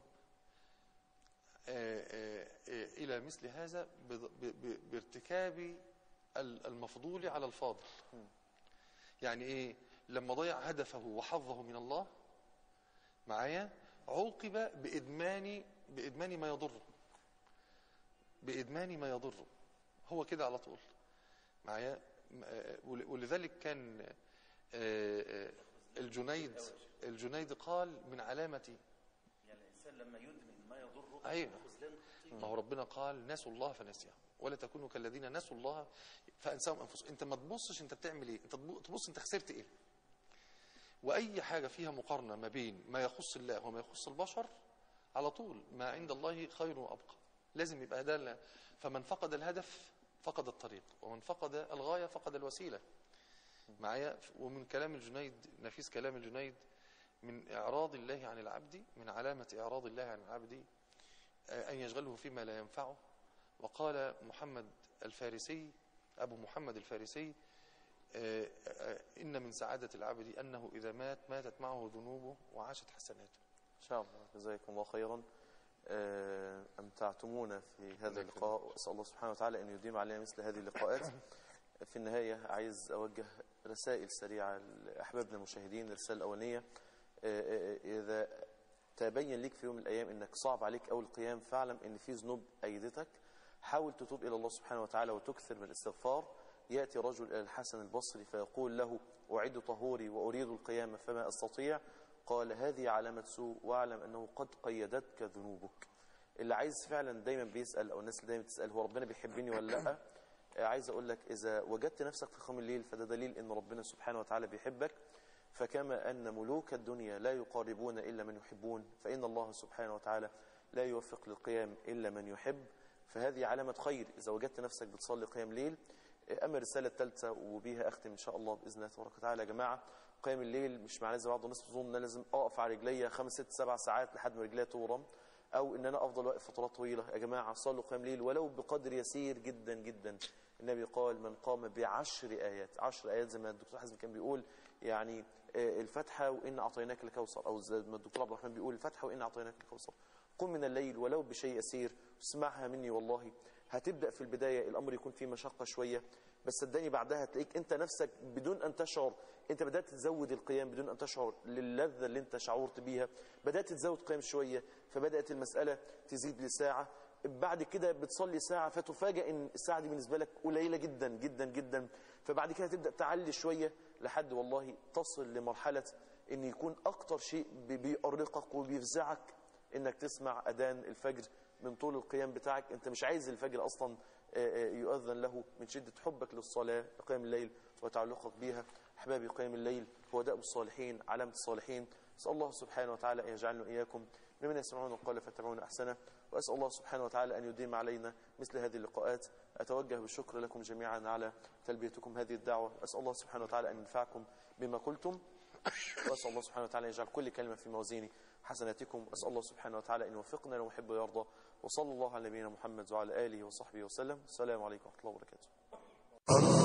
آه، آه، آه، إلى مثل هذا بض- ب- ب- بارتكاب ال- المفضول على الفاضل يعني إيه لما ضيع هدفه وحظه من الله معايا عوقب بإدمان بإدمان ما يضره بإدمان ما يضره هو كده على طول معايا م- آه، ول- ولذلك كان آه، آه، الجنيد الجنيد قال من علامة يعني الانسان لما يدمن ما يضره أيوة. ما هو ربنا قال نسوا الله فنسيهم ولا تكونوا كالذين نسوا الله فانساهم انفسهم انت ما تبصش انت بتعمل ايه انت تبص- تبص انت خسرت ايه واي حاجه فيها مقارنه ما بين ما يخص الله وما يخص البشر على طول ما عند الله خير وابقى لازم يبقى ده ال- فمن فقد الهدف فقد الطريق ومن فقد الغايه فقد الوسيله معايا ومن كلام الجنيد نفيس كلام الجنيد من إعراض الله عن العبد من علامة إعراض الله عن العبد آه، أن يشغله فيما لا ينفعه وقال محمد الفارسي أبو محمد الفارسي آه، آه، إن من سعادة العبد أنه إذا مات ماتت معه ذنوبه وعاشت حسناته إن شاء الله جزاكم الله خيرا آه، أمتعتمونا في هذا اللقاء وأسأل الله سبحانه وتعالى أن يديم علينا مثل هذه اللقاءات في النهاية عايز أوجه رسائل سريعة لأحبابنا المشاهدين الرسالة الأولانية آه، آه، إذا تبين لك في يوم من الأيام أنك صعب عليك أول القيام فاعلم أن في ذنوب أيدتك حاول تتوب إلى الله سبحانه وتعالى وتكثر من الاستغفار يأتي رجل إلى الحسن البصري فيقول له أعد طهوري وأريد القيام فما أستطيع قال هذه علامة سوء واعلم أنه قد قيدتك ذنوبك اللي عايز فعلا دايما بيسأل أو الناس اللي دايما بتسأل هو ربنا بيحبني ولا لا آه، عايز أقول لك إذا وجدت نفسك في خام الليل فده دليل أن ربنا سبحانه وتعالى بيحبك فكما أن ملوك الدنيا لا يقاربون إلا من يحبون فإن الله سبحانه وتعالى لا يوفق للقيام إلا من يحب فهذه علامة خير إذا وجدت نفسك بتصلي قيام ليل أما الرسالة الثالثة وبيها أختم إن شاء الله بإذن الله تبارك وتعالى يا جماعة قيام الليل مش معناه زي بعض الناس بتظن إن أنا لازم أقف على رجليا خمس ست سبع ساعات لحد ما رجليا تورم أو إن أنا أفضل واقف فترات طويلة يا جماعة صلوا قيام ليل ولو بقدر يسير جدا جدا النبي قال من قام بعشر آيات عشر آيات زي ما الدكتور حازم كان بيقول يعني آه، الفاتحة وإن أعطيناك الكوثر أو زي ما الدكتور عبد الرحمن بيقول الفاتحة وإن أعطيناك الكوثر قم من الليل ولو بشيء يسير اسمعها مني والله هتبدأ في البداية الأمر يكون فيه مشقة شوية بس صدقني بعدها تلاقيك أنت نفسك بدون أن تشعر أنت بدأت تزود القيام بدون أن تشعر للذة اللي أنت شعورت بيها بدأت تزود قيام شوية فبدأت المسألة تزيد لساعة بعد كده بتصلي ساعة فتفاجأ ان الساعة دي بالنسبة لك قليلة جدا جدا جدا فبعد كده تبدأ تعلي شوية لحد والله تصل لمرحلة ان يكون اكتر شيء بي- بيؤرقك وبيفزعك انك تسمع اذان الفجر من طول القيام بتاعك انت مش عايز الفجر اصلا آه، آه، يؤذن له من شدة حبك للصلاة لقيام الليل وتعلقك بها احبابي قيام الليل هو دأب الصالحين علامة الصالحين اسال الله سبحانه وتعالى ان يجعلنا واياكم ممن يسمعون القول فيتبعون احسنه واسال الله سبحانه وتعالى ان يديم علينا مثل هذه اللقاءات اتوجه بالشكر لكم جميعا على تلبيتكم هذه الدعوه اسال الله سبحانه وتعالى ان ينفعكم بما قلتم واسال الله سبحانه وتعالى ان يجعل كل كلمه في موازين حسناتكم اسال الله سبحانه وتعالى ان يوفقنا لما يحب ويرضى وصلى الله على نبينا محمد وعلى اله وصحبه وسلم السلام عليكم ورحمه الله وبركاته